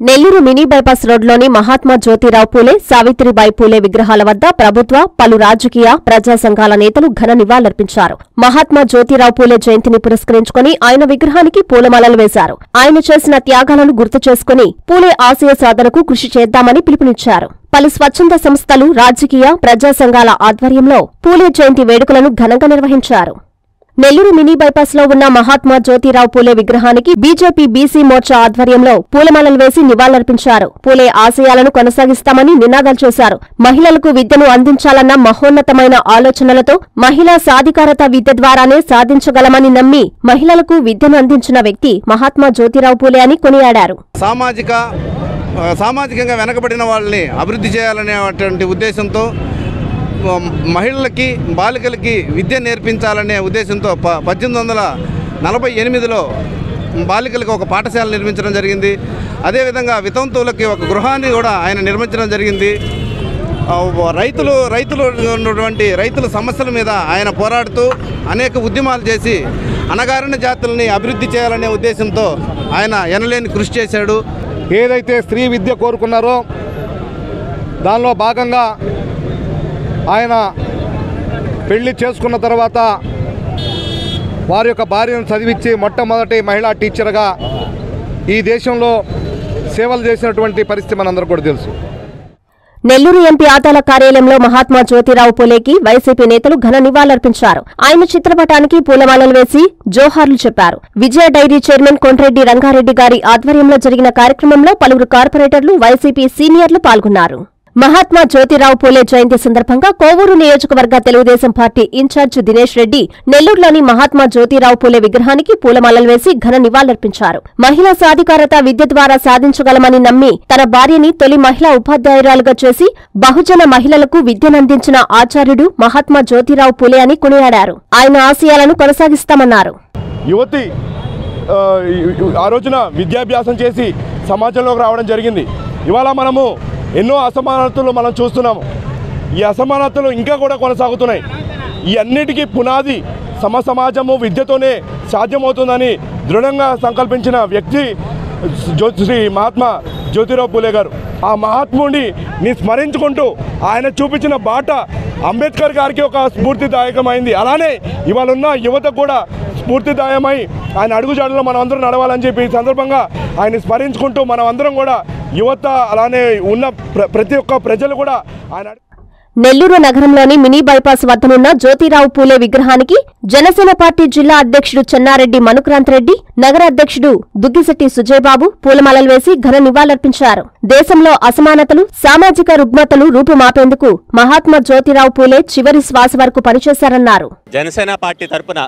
Nellore mini bypass రోడ్లోని మహాత్మా జ్యోతిరావు పూలే సావిత్రిబాయి పూలే విగ్రహాల వద్ద ప్రభుత్వ పలు రాజకీయ ప్రజా సంఘాల నేతలు ఘన నివాళులర్పించారు మహాత్మా జ్యోతిరావు పూలే జయంతిని పురస్కరించుకుని ఆయన విగ్రహానికి పూలమాలలు వేశారు ఆయన చేసిన త్యాగాలను గుర్తు చేసుకుని పూలే ఆశయ సాధనకు కృషి చేద్దామని పిలుపునిచ్చారు పలు స్వచ్ఛంద సంస్థలు రాజకీయ ప్రజా సంఘాల ఆధ్వర్యంలో పూలే జయంతి వేడుకలను ఘనంగా నిర్వహించారు నెల్లూరు మినీ బైపాస్ లో ఉన్న మహాత్మా జ్యోతిరావు పూలే విగ్రహానికి బీజేపీ బీసీ మోర్చా ఆధ్వర్యంలో పూలమాలలు వేసి నివాళులర్పించారు పూలే ఆశయాలను కొనసాగిస్తామని నినాదాలు చేశారు మహిళలకు విద్యను అందించాలన్న మహోన్నతమైన ఆలోచనలతో మహిళా సాధికారత విద్య ద్వారానే సాధించగలమని నమ్మి మహిళలకు విద్యను అందించిన వ్యక్తి మహాత్మా జ్యోతిరావు పూలే అని కొనియాడారు సామాజిక ఆ, సామాజికంగా వెనకబడిన వాళ్ళని అభివృద్ధి చేయాలనేటువంటి ఉద్దేశంతో ఆ, మహిళలకి బాలికలకి విద్య నేర్పించాలనే ఉద్దేశంతో ప పద్దెనిమిది వందల నలభై ఎనిమిదిలో బాలికలకు ఒక పాఠశాల నిర్మించడం జరిగింది అదేవిధంగా వితంతువులకి ఒక గృహాన్ని కూడా ఆయన నిర్మించడం జరిగింది ఆ, రైతులు రైతులు ఉన్నటువంటి రైతుల సమస్యల మీద ఆయన పోరాడుతూ అనేక ఉద్యమాలు చేసి అణగారిన జాతుల్ని అభివృద్ధి చేయాలనే ఉద్దేశంతో ఆయన ఎనలేని కృషి చేశాడు ఏదైతే స్త్రీ విద్య కోరుకున్నారో దానిలో భాగంగా ఆయన పెళ్లి చేసుకున్న తర్వాత వారి యొక్క భార్యను చదివించి మొట్టమొదటి మహిళా టీచర్గా ఈ దేశంలో సేవలు చేసినటువంటి పరిస్థితి మనందరూ కూడా తెలుసు నెల్లూరు ఎంపీ ఆదాల కార్యాలయంలో మహాత్మా జ్యోతిరావు పూలేకి వైసీపీ నేతలు ఘన నివాళులర్పించారు ఆయన చిత్రపటానికి పూలమాలలు వేసి జోహార్లు చెప్పారు విజయ డైరీ చైర్మన్ కొండ్రెడ్డి రంగారెడ్డి గారి ఆధ్వర్యంలో జరిగిన కార్యక్రమంలో పలువురు కార్పొరేటర్లు వైసీపీ సీనియర్లు పాల్గొన్నారు మహాత్మా జ్యోతిరావు పూలే జయంతి సందర్భంగా కోవూరు నియోజకవర్గ తెలుగుదేశం పార్టీ ఇన్ఛార్జ్ దినేష్ రెడ్డి నెల్లూరులోని మహాత్మా జ్యోతిరావు పూలే విగ్రహానికి పూలమాలలు వేసి ఘన నివాళులర్పించారు మహిళా సాధికారత విద్య ద్వారా సాధించగలమని నమ్మి తన భార్యని తొలి మహిళా ఉపాధ్యాయురాలుగా చేసి బహుజన మహిళలకు విద్యనందించిన ఆచార్యుడు మహాత్మా జ్యోతిరావు పూలే అని కొనియాడారు ఆయన ఆశయాలను కొనసాగిస్తామన్నారు యువతి ఆ, ఆ రోజున విద్యాభ్యాసం చేసి సమాజంలోకి రావడం జరిగింది ఇవాళ మనము ఎన్నో అసమానతలు మనం చూస్తున్నాము ఈ అసమానతలు ఇంకా కూడా కొనసాగుతున్నాయి ఈ అన్నిటికీ పునాది సమ సమాజము విద్యతోనే సాధ్యమవుతుందని దృఢంగా సంకల్పించిన వ్యక్తి జ్యో శ్రీ మహాత్మా జ్యోతిరావు పూలే గారు ఆ మహాత్ముడిని స్మరించుకుంటూ ఆయన చూపించిన బాట అంబేద్కర్ గారికి ఒక స్ఫూర్తిదాయకమైంది అలానే ఇవాళ ఉన్న యువతకు కూడా స్ఫూర్తిదాయమై ఆయన అడుగుజాడలో మనం అందరం నడవాలని చెప్పి ఈ సందర్భంగా ఆయన స్మరించుకుంటూ మనం అందరం కూడా యువత అలానే ఉన్న ప్ర ప్రతి ఒక్క ప్రజలు కూడా ఆయన అడుగు- నెల్లూరు నగరంలోని మినీ బైపాస్ వద్దనున్న జ్యోతిరావు పూలే విగ్రహానికి జనసేన పార్టీ జిల్లా అధ్యక్షుడు చెన్నారెడ్డి మనుక్రాంతరెడ్డి నగర అధ్యక్షుడు దుగ్గిశెట్టి సుజయబాబు పూలమాలలు వేసి ఘన నివాళులర్పించారు దేశంలో అసమానతలు సామాజిక రుగ్మతలు రూపుమాపేందుకు మహాత్మా జ్యోతిరావు పూలే చివరి శ్వాస వరకు పనిచేశారన్నారు జనసేన పార్టీ తరపున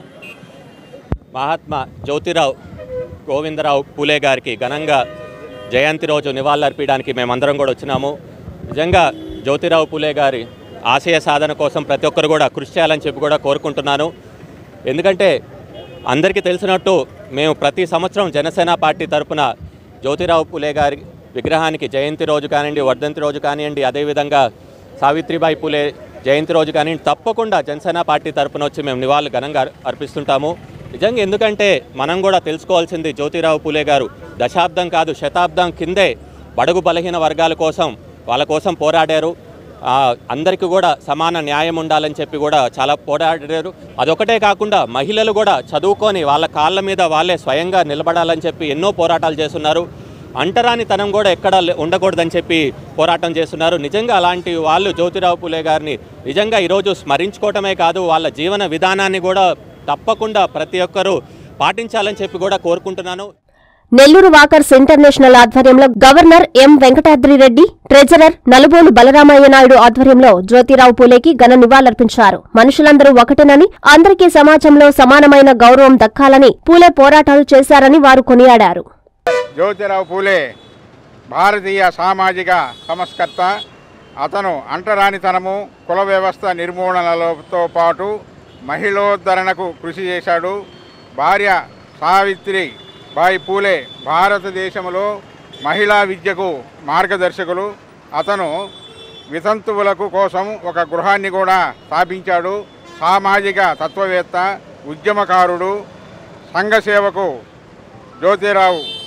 మహాత్మా జ్యోతిరావు గోవిందరావు పూలే గారికి ఘనంగా జయంతి రోజు నివాళులర్పించడానికి మేమందరం కూడా వచ్చినాము నిజంగా జ్యోతిరావు పూలే గారి ఆశయ సాధన కోసం ప్రతి ఒక్కరు కూడా కృషి చేయాలని చెప్పి కూడా కోరుకుంటున్నాను ఎందుకంటే అందరికీ తెలిసినట్టు మేము ప్రతి సంవత్సరం జనసేన పార్టీ తరపున జ్యోతిరావు పూలే గారి విగ్రహానికి జయంతి రోజు కానివ్వండి వర్ధంతి రోజు కానివ్వండి అదేవిధంగా సావిత్రిబాయి పూలే జయంతి రోజు కానివ్వండి తప్పకుండా జనసేన పార్టీ తరపున వచ్చి మేము నివాళులు ఘనంగా అర్పిస్తుంటాము నిజంగా ఎందుకంటే మనం కూడా తెలుసుకోవాల్సింది జ్యోతిరావు పూలే గారు దశాబ్దం కాదు శతాబ్దం కిందే బడుగు బలహీన వర్గాల కోసం వాళ్ళ కోసం పోరాడారు ఆ, అందరికీ కూడా సమాన న్యాయం ఉండాలని చెప్పి కూడా చాలా పోరాడారు అదొకటే కాకుండా మహిళలు కూడా చదువుకొని వాళ్ళ కాళ్ళ మీద వాళ్ళే స్వయంగా నిలబడాలని చెప్పి ఎన్నో పోరాటాలు చేస్తున్నారు అంటరానితనం కూడా ఎక్కడ లే- ఉండకూడదని చెప్పి పోరాటం చేస్తున్నారు నిజంగా అలాంటి వాళ్ళు జ్యోతిరావు పూలే గారిని నిజంగా ఈరోజు స్మరించుకోవటమే కాదు వాళ్ళ జీవన విధానాన్ని కూడా తప్పకుండా ప్రతి ఒక్కరూ పాటించాలని చెప్పి కూడా కోరుకుంటున్నాను నెల్లూరు వాకర్స్ ఇంటర్నేషనల్ ఆధ్వర్యంలో governor M Venkatadri Reddy treasurer Nalubolu Balaramaiah Naidu ఆధ్వర్యంలో జ్యోతిరావు పూలేకి ఘన నివాళులర్పించారు మనుషులందరూ ఒకటేనని అందరికీ సమాజంలో సమానమైన గౌరవం దక్కాలని పూలే పోరాటాలు చేశారని వారు కొనియాడారు జ్యోతిరావు పూలే భారతీయ సామాజిక సంస్కర్త అతను అంటరానితనము కుల వ్యవస్థ నిర్మూలనలతో పాటు మహిళోద్ధరణకు కృషి చేశాడు భార్య సావిత్రి బాయి పూలే భారతదేశంలో మహిళా విద్యకు మార్గదర్శకులు అతను వితంతువులకు కోసం ఒక గృహాన్ని కూడా స్థాపించాడు సామాజిక తత్వవేత్త ఉద్యమకారుడు సంఘ సేవకు జ్యోతిరావు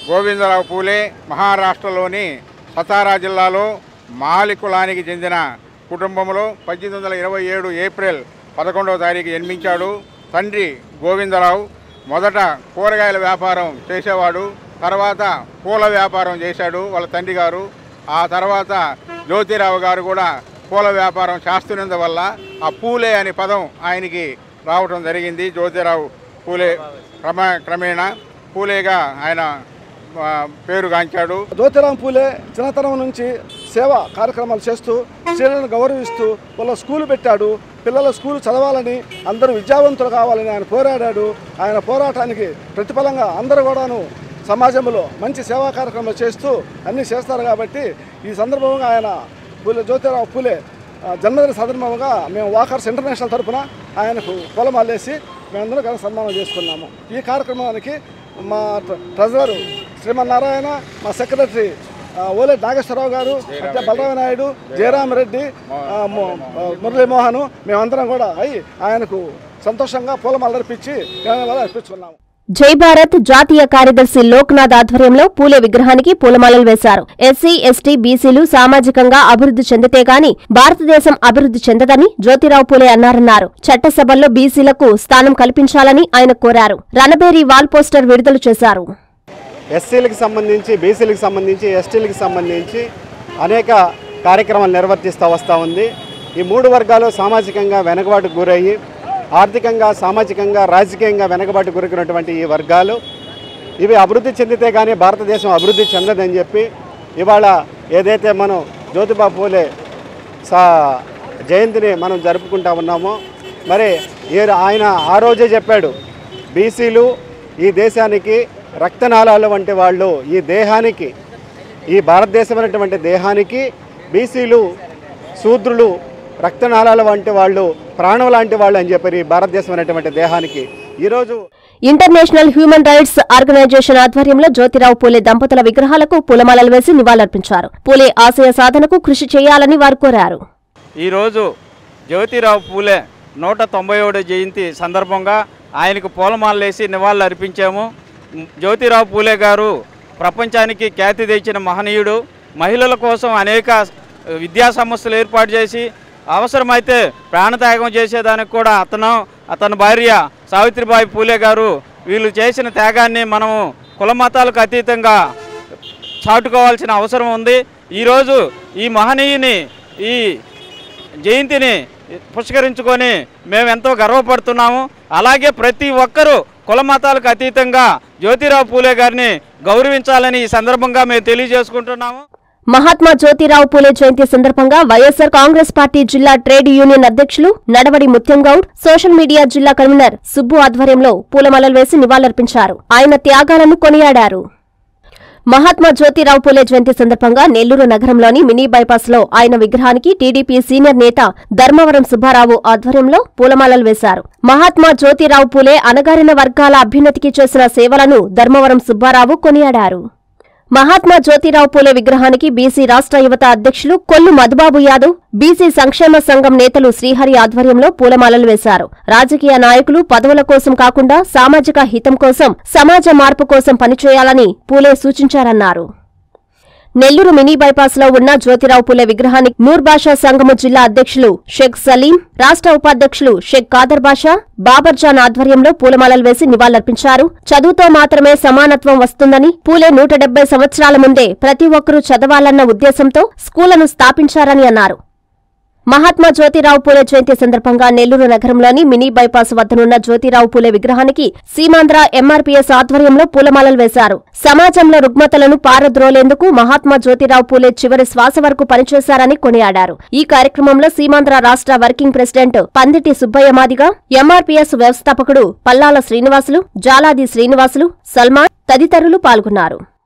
గోవిందరావు పూలే మహారాష్ట్రలోని సతారా జిల్లాలో మాలి కులానికి చెందిన కుటుంబంలో పద్దెనిమిది వందల ఇరవై ఏడు ఏప్రిల్ పదకొండవ తారీఖు జన్మించాడు తండ్రి గోవిందరావు మొదట కూరగాయల వ్యాపారం చేసేవాడు తర్వాత పూల వ్యాపారం చేశాడు వాళ్ళ తండ్రి గారు ఆ తర్వాత జ్యోతిరావు గారు కూడా పూల వ్యాపారం చేస్తున్నందువల్ల ఆ పూలే అనే పదం ఆయనకి రావటం జరిగింది జ్యోతిరావు పూలే క్రమ క్రమేణా పూలేగా ఆయన ఆ, పేరుగాంచాడు జ్యోతిరాం పూలే చిన్నతనం నుంచి సేవా కార్యక్రమాలు చేస్తూ స్త్రీలను గౌరవిస్తూ వాళ్ళ స్కూల్ పెట్టాడు పిల్లల స్కూల్ చదవాలని అందరూ విద్యావంతులు కావాలని ఆయన పోరాడాడు ఆయన పోరాటానికి ప్రతిఫలంగా అందరూ కూడాను సమాజంలో మంచి సేవా కార్యక్రమాలు చేస్తూ అన్నీ చేస్తారు కాబట్టి ఈ సందర్భంగా ఆయన పూలే జ్యోతిరావు పూలే ఆ, జన్మదిన సందర్భంగా మేము వాకర్స్ ఇంటర్నేషనల్ తరఫున ఆయనకు పొలమాలేసి మేమందరం కలిసి సన్మానం చేసుకున్నాము ఈ కార్యక్రమానికి మా ట్ర- ట్రెజరర్ శ్రీమన్నారాయణ మా సెక్రటరీ ఆ, ఓలే నాగేశ్వరరావు గారు అట్టే బలరామ నాయుడు జయరామ్ రెడ్డి ఆ, ము- ఆ, మురళీమోహన్ మేమందరం కూడా అయి ఆయనకు సంతోషంగా పూలమాల అర్పించి ధన్యవాదాలు అర్పించుకున్నాము జై భారత్ జాతీయ కార్యదర్శి లోక్నాథ్ ఆధ్వర్యంలో పూలే విగ్రహానికి పూలమాలలు వేశారు ఎస్సీ ఎస్టీ బీసీలు సామాజికంగా అభివృద్ధి చెందితే గాని భారతదేశం అభివృద్ధి చెందదని జ్యోతిరావు పూలే అన్నారన్నారు చట్టసభల్లో బీసీలకు స్థానం కల్పించాలని ఆయన కోరారు రణబేరి వాల్ పోస్టర్ విడుదల చేశారు ఎస్సీలకు సంబంధించి బీసీలకు సంబంధించి ఎస్టీలకు సంబంధించి అనేక కార్యక్రమాలు నిర్వర్తిస్తూ వస్తూ ఉంది ఈ మూడు వర్గాలు సామాజికంగా వెనుకబాటుకు గురయ్యి ఆర్థికంగా సామాజికంగా రాజకీయంగా వెనుకబాటు గురికినటువంటి ఈ వర్గాలు ఇవి అభివృద్ధి చెందితే కానీ భారతదేశం అభివృద్ధి చెందదని చెప్పి ఇవాళ ఏదైతే మనం జ్యోతిబా పూలే సా జయంతిని మనం జరుపుకుంటా ఉన్నామో మరి ఏ ఆయన ఆ రోజే చెప్పాడు బీసీలు ఈ దేశానికి రక్తనాళాలు వంటి వాళ్ళు ఈ దేహానికి ఈ భారతదేశం అనేటువంటి దేహానికి బీసీలు శూద్రులు రక్తనాళాల వంటి వాళ్ళు ప్రాణం లాంటి వాళ్ళు అని చెప్పారు ఈ భారతదేశం అనేటువంటి దేహానికి ఈరోజు ఇంటర్నేషనల్ హ్యూమన్ రైట్స్ ఆర్గనైజేషన్ ఆధ్వర్యంలో జ్యోతిరావు పూలే దంపతుల విగ్రహాలకు పూలమాలలు వేసి నివాళులర్పించారు పూలే ఆశయ సాధనకు కృషి చేయాలని వారు కోరారు ఈరోజు జ్యోతిరావు పూలే నూట తొంభై ఏడో జయంతి సందర్భంగా ఆయనకు పూలమాలలేసి నివాళులు అర్పించాము జ్యోతిరావు పూలే గారు ప్రపంచానికి ఖ్యాతి తెచ్చిన మహనీయుడు మహిళల కోసం అనేక విద్యా సంస్థలు ఏర్పాటు చేసి అవసరమైతే ప్రాణత్యాగం చేసేదానికి కూడా అతను అతని భార్య సావిత్రిబాయి పూలే గారు వీళ్ళు చేసిన త్యాగాన్ని మనము కుల మతాలకు అతీతంగా చాటుకోవాల్సిన అవసరం ఉంది ఈరోజు ఈ మహనీయుని ఈ జయంతిని పుష్కరించుకొని మేము ఎంతో గర్వపడుతున్నాము అలాగే ప్రతి ఒక్కరూ కుల మతాలకు అతీతంగా జ్యోతిరావు పూలే గారిని గౌరవించాలని ఈ సందర్భంగా మేము తెలియజేసుకుంటున్నాము మహాత్మా జ్యోతిరావు పూలే జయంతి సందర్భంగా వైఎస్సార్ కాంగ్రెస్ పార్టీ జిల్లా ట్రేడ్ యూనియన్ అధ్యక్షులు నడవడి ముత్యంగౌడ్ సోషల్ మీడియా జిల్లా కన్వీనర్ సుబ్బు ఆధ్వర్యంలో పూలమాలలు వేసి నివాళులర్పించారు ఆయన త్యాగాలను కొనియాడారు మహాత్మా జ్యోతిరావు పూలే జయంతి సందర్భంగా నెల్లూరు నగరంలోని మినీ బైపాస్ లో ఆయన విగ్రహానికి టీడీపీ సీనియర్ నేత ధర్మవరం సుబ్బారావు ఆధ్వర్యంలో పూలమాలలు వేశారు మహాత్మా జ్యోతిరావు పూలే అణగారిన వర్గాల అభ్యున్నతికి చేసిన సేవలను ధర్మవరం సుబ్బారావు కొనియాడారు మహాత్మా జ్యోతిరావు పూలే విగ్రహానికి బీసీ రాష్ట్ర యువత అధ్యక్షులు కొల్లు మధుబాబు యాదవ్ బీసీ సంక్షేమ సంఘం నేతలు శ్రీహరి ఆధ్వర్యంలో పూలమాలలు వేశారు రాజకీయ నాయకులు పదవుల కోసం కాకుండా సామాజిక హితం కోసం సమాజ మార్పు కోసం పనిచేయాలని పూలే సూచించారన్నారు నెల్లూరు మినీ బైపాస్ లో ఉన్న జ్యోతిరావు పూలే విగ్రహానికి నూర్ బాషా సంఘము జిల్లా అధ్యక్షులు షేక్ సలీం రాష్ట్ర ఉపాధ్యక్షులు షేక్ కాదర్ బాషా బాబర్జాన్ ఆధ్వర్యంలో పూలమాలలు వేసి నివాళులర్పించారు చదువుతో మాత్రమే సమానత్వం వస్తుందని పూలే నూట డెబ్బై సంవత్సరాల ముందే ప్రతి ఒక్కరూ చదవాలన్న ఉద్దేశంతో స్కూళ్లను స్థాపించారని అన్నారు మహాత్మా జ్యోతిరావు పూలే జయంతి సందర్భంగా నెల్లూరు నగరంలోని మినీ బైపాస్ వద్దనున్న జ్యోతిరావు పూలే విగ్రహానికి సీమాంధ్ర ఎంఆర్పీఎస్ ఆధ్వర్యంలో పూలమాలలు వేశారు సమాజంలో రుగ్మతలను పారద్రోలేందుకు మహాత్మా జ్యోతిరావు పూలే చివరి శ్వాస వరకు పనిచేశారని కొనియాడారు ఈ కార్యక్రమంలో సీమాంధ్ర రాష్ట్ర working president Panditi Subbaiah Madiga MRPS వ్యవస్థాపకుడు పల్లాల శ్రీనివాసులు జాలాది శ్రీనివాసులు సల్మాన్ తదితరులు పాల్గొన్నారు